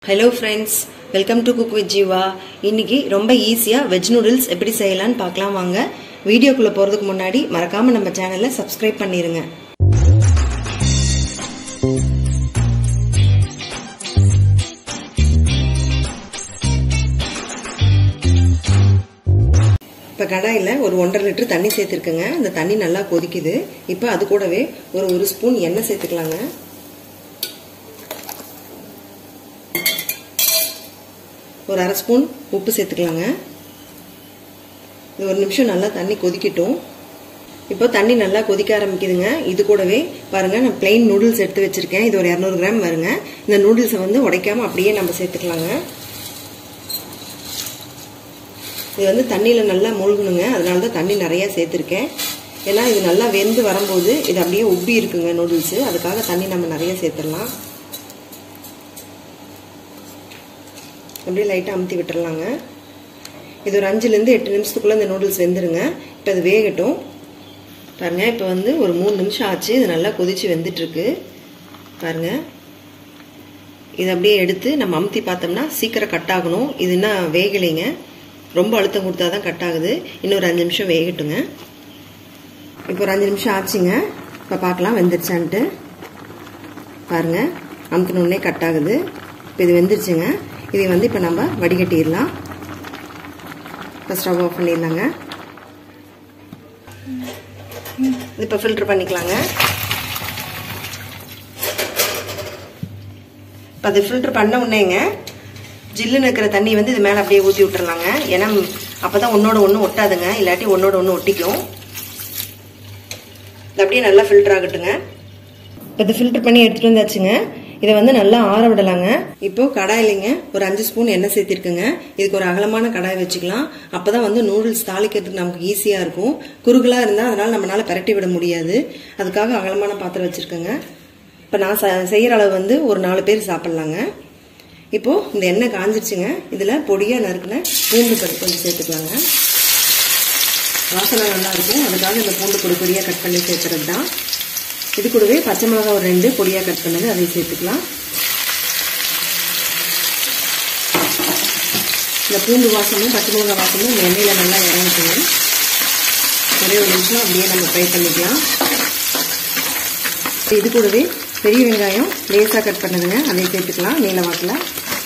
hello friends welcome to cook with Jeeva இன்னைக்கு ரொம்ப ஈஸியாக வெஜ் நூடுல்ஸ் எப்படி செய்யலாம்னு பார்க்கலாம் வாங்க வீடியோக்குள்ளே போகிறதுக்கு முன்னாடி மறக்காமல் நம்ம சேனலை சப்ஸ்கிரைப் பண்ணிடுங்க இப்போ கடாயில் ஒரு ஒன்றரை லிட்டர் தண்ணி சேர்த்துருக்குங்க அந்த தண்ணி நல்லா கொதிக்குது இப்போ அது கூடவே ஒரு ஒரு ஸ்பூன் எண்ணெய் சேர்த்துக்கலாங்க ஒரு அரை ஸ்பூன் உப்பு சேர்த்துக்கலாங்க இது ஒரு நிமிஷம் நல்லா தண்ணி கொதிக்கட்டும் இப்போ தண்ணி நல்லா கொதிக்க ஆரம்பிக்குதுங்க இது கூடவே பாருங்க நான் பிளெயின் நூடுல்ஸ் எடுத்து வச்சிருக்கேன் இது ஒரு இரநூறு கிராம் வருங்க இந்த நூடுல்ஸை வந்து உடைக்காம அப்படியே நம்ம சேர்த்துக்கலாங்க இது வந்து தண்ணியில் நல்லா மூழ்கணுங்க அதனால தான் தண்ணி நிறையா சேர்த்துருக்கேன் ஏன்னா இது நல்லா வெந்து வரும்போது இது அப்படியே உப்பி இருக்குங்க நூடுல்ஸு அதுக்காக தண்ணி நம்ம நிறைய சேர்த்துடலாம் அப்படியே லைட்டாக அமுத்தி விட்டுறலாங்க இது ஒரு அஞ்சுலேருந்து எட்டு நிமிஷத்துக்குள்ளே இந்த நூடுல்ஸ் வெந்துருங்க இப்போ இது வேகட்டும் பாருங்க இப்போ வந்து ஒரு மூணு நிமிஷம் ஆச்சு இது நல்லா கொதிச்சு வெந்துட்டுருக்கு பாருங்க இது அப்படியே எடுத்து நம்ம அமுத்தி பார்த்தோம்னா சீக்கிரம் கட் ஆகணும் இது என்ன வேகலைங்க ரொம்ப அழுத்தம் கொடுத்தா தான் கட் ஆகுது இன்னும் ஒரு அஞ்சு நிமிஷம் வேகட்டுங்க இப்போ ஒரு அஞ்சு நிமிஷம் ஆச்சுங்க இப்போ பார்க்கலாம் வெந்துருச்சான்ட்டு பாருங்க அமுத்தினோடனே கட் ஆகுது இப்போ இது வெந்துருச்சுங்க இதை வந்து இப்போ நம்ம வடிகட்டிடலாம் இப்போ ஸ்டவ் ஆஃப் பண்ணிடலாங்க இப்போ ஃபில்டர் பண்ணிக்கலாங்க இப்போ அது ஃபில்டர் பண்ண உடனேங்க ஜில்லுன்னு இருக்கிற தண்ணி வந்து இது மேலே அப்படியே ஊற்றி விட்டுறலாங்க ஏன்னா அப்போ தான் ஒன்றோட ஒன்று ஒட்டாதுங்க இல்லாட்டி ஒன்றோட ஒன்று ஒட்டிக்கும் இது அப்படியே நல்லா ஃபில்டர் ஆகட்டுங்க இப்போ இது ஃபில்டர் பண்ணி எடுத்துகிட்டு வந்தாச்சுங்க இதை வந்து நல்லா ஆற விடலாங்க இப்போ கடாயிலைங்க ஒரு அஞ்சு ஸ்பூன் எண்ணெய் சேர்த்திருக்குங்க இதுக்கு ஒரு அகலமான கடாய் வச்சுக்கலாம் அப்பதான் வந்து நூடுல்ஸ் தாளிக்கிறதுக்கு நமக்கு ஈஸியா இருக்கும் குறுகலா இருந்தா அதனால நம்மளால பரட்டி விட முடியாது அதுக்காக அகலமான பாத்திரம் வச்சிருக்கேங்க இப்போ நான் செய்யற அளவு வந்து ஒரு நாலு பேர் சாப்பிட்லாங்க இப்போ இந்த எண்ணெய் காஞ்சிருச்சுங்க இதுல பொடியா நறுக்குன பூண்டு பருப்பு கொஞ்சம் சேர்த்துக்கலாங்க வாசனை நல்லா இருக்கும் அதுக்காக இந்த பூண்டு பொடி பொடியா கட் பண்ணி சேர்க்கறது தான் இது கூடவே பச்சை மிளகா ஒரு ரெண்டு பொடியாக கட் பண்ணது அதை சேர்த்துக்கலாம் இந்த பூண்டு வாசமும் பச்சை மிளகா வாசமும் இந்த எண்ணெயில் நல்லா இறங்கிட்டுங்க ஒரே ஒரு நிமிஷம் அப்படியே நம்ம ஃப்ரை பண்ணிக்கலாம் இது கூடவே பெரிய வெங்காயம் லேசாக கட் பண்ணதுங்க அதை சேர்த்துக்கலாம் நீல வாக்கில்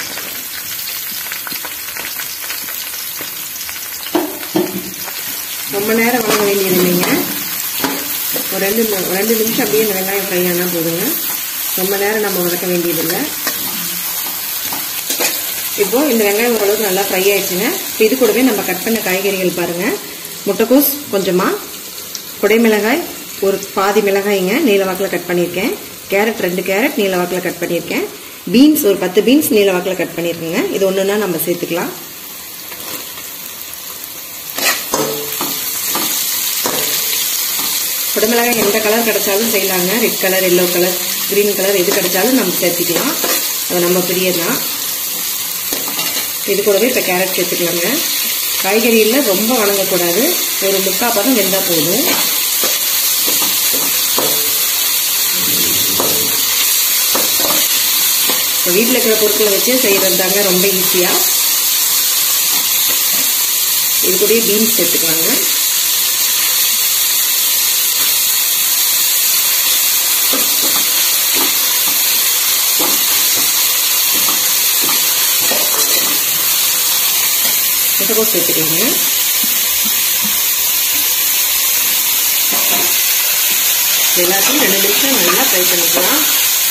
ரொம்ப நேரம் வணங்க வேண்டியது இல்லைங்க ஒரு ரெண்டு ரெண்டு நிமிஷம் அப்படியே இந்த வெங்காயம் ஃப்ரை ஆனால் போதுங்க ரொம்ப நேரம் நம்ம வதக்க வேண்டியதில்லை இப்போ இந்த வெங்காயம் ஓரளவுக்கு நல்லா ஃப்ரை ஆயிடுச்சுங்க இது கூடவே நம்ம கட் பண்ண காய்கறிகள் பாருங்க முட்டைக்கோஸ் கொஞ்சமாக குடைமிளகாய் ஒரு பாதி மிளகாய்ங்க நீல வாக்கில் கட் பண்ணியிருக்கேன் கேரட் ரெண்டு கேரட் நீல வாக்கில் கட் பண்ணியிருக்கேன் பீன்ஸ் ஒரு பத்து பீன்ஸ் நீல வாக்கில் கட் பண்ணியிருக்கேங்க இது ஒன்றுன்னா நம்ம சேர்த்துக்கலாம் குடமிளகாய் எந்த கலர் கிடைச்சாலும் செய்யலாங்க red colour yellow colour green colour எது கிடைச்சாலும் நம்ம சேர்த்துக்கலாம் அது நம்ம பிரியதான் இது கூடவே இப்போ கேரட் சேர்த்துக்கலாங்க காய்கறியில் ரொம்ப வணங்கக்கூடாது ஒரு முக்கால் பதம் வெந்தால் போதும் இப்போ வீட்டில் இருக்கிற பொருட்களை வச்சு செய்கிறது தாங்க ரொம்ப ஈஸியாக இது கூடயே பீன்ஸ் சேர்த்துக்கலாங்க முட்டைக்கோஸ் சேர்த்துக்கோங்க எல்லாத்தையும் ரெண்டு நிமிஷம் நல்லா ஃப்ரை பண்ணிக்கலாம்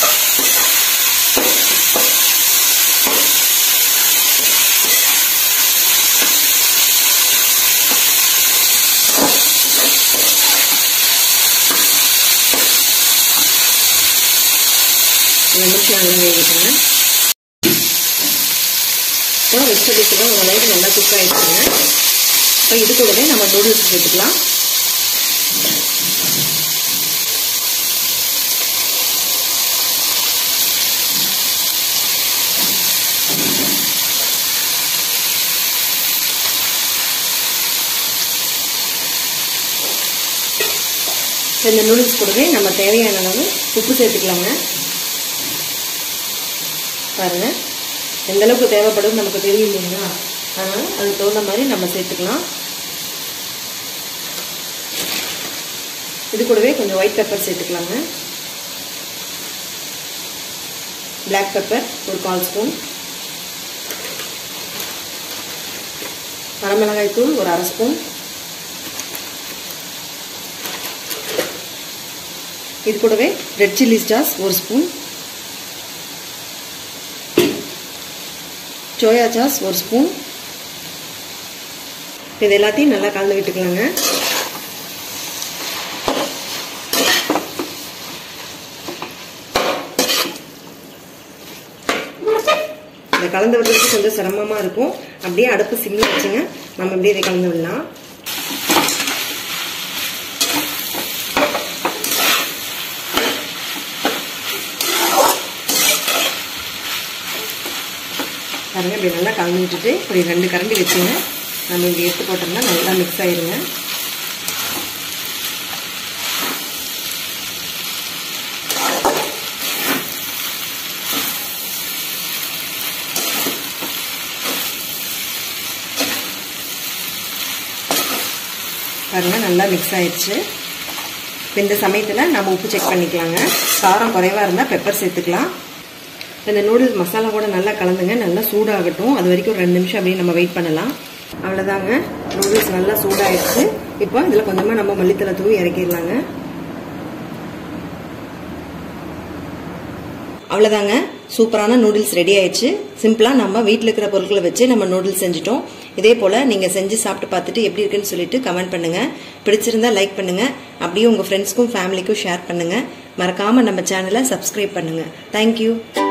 ரெண்டு நிமிஷம் நல்லா வேகிட்டுங்க இப்போ வெஜிடபிள்ஸ்லாம் ஓரளவுக்கு நல்லா குக் ஆகிடுச்சுங்க இப்போ இது கூடவே நம்ம நூடுல்ஸ் சேர்த்துக்கலாம் இந்த நூடுல்ஸ் கூடவே நம்ம தேவையான அளவு உப்பு சேர்த்துக்கலாங்க பாருங்க எந்த அளவுக்கு தேவைப்படும் நமக்கு தெரியும் இல்லைங்களா அதனால் அதுக்கு தகுந்த மாதிரி நம்ம சேர்த்துக்கலாம் இது கூடவே கொஞ்சம் ஒயிட் பெப்பர் சேர்த்துக்கலாங்க பிளாக் பெப்பர் ஒரு கால் ஸ்பூன் வரமிளகாய் தூள் ஒரு அரை ஸ்பூன் இது கூடவே ரெட் சில்லி ஸ்டார்ஸ் ஒரு ஸ்பூன் சோயா சாஸ் ஒரு ஸ்பூன் இது எல்லாத்தையும் நல்லா கலந்து விட்டுக்கலாங்க இதை கலந்து விடுறதுக்கு கொஞ்சம் சிரமமாக இருக்கும் அப்படியே அடுப்பு சிம்மில் வச்சுங்க நம்ம அப்படியே இதை கலந்து விடலாம் பாருங்க இப்படி நல்லா கலந்து விட்டுட்டு இப்படி ரெண்டு கரண்டி வச்சுங்க நம்ம இப்படி எடுத்து போட்டோம்னா நல்லா மிக்ஸ் ஆயிருங்க பாருங்க நல்லா மிக்ஸ் ஆயிடுச்சு இந்த சமயத்தில் நம்ம உப்பு செக் பண்ணிக்கலாங்க காரம் குறைவாக இருந்தால் பெப்பர் சேர்த்துக்கலாம் இந்த நூடுல்ஸ் மசாலா கூட நல்லா கலந்துங்க நல்லா சூடாகட்டும் அது வரைக்கும் ஒரு ரெண்டு நிமிஷம் அப்படியே நம்ம வெயிட் பண்ணலாம் அவ்வளோதாங்க நூடுல்ஸ் நல்லா சூடாயிடுச்சு இப்போ இதில் கொஞ்சமாக நம்ம மல்லித்தலை தூவி இறக்கிடலாங்க அவ்வளோதாங்க சூப்பரான நூடுல்ஸ் ரெடி ஆயிடுச்சு சிம்பிளாக நம்ம வீட்டில் இருக்கிற பொருட்களை வச்சு நம்ம நூடுல்ஸ் செஞ்சுட்டோம் இதே போல் நீங்கள் செஞ்சு சாப்பிட்டு பார்த்துட்டு எப்படி இருக்குன்னு சொல்லிட்டு கமெண்ட் பண்ணுங்கள் பிடிச்சிருந்தா லைக் பண்ணுங்கள் அப்படியே உங்கள் ஃப்ரெண்ட்ஸ்க்கும் ஃபேமிலிக்கும் ஷேர் பண்ணுங்கள் மறக்காமல் நம்ம சேனலை சப்ஸ்கிரைப் பண்ணுங்கள் தேங்க்யூ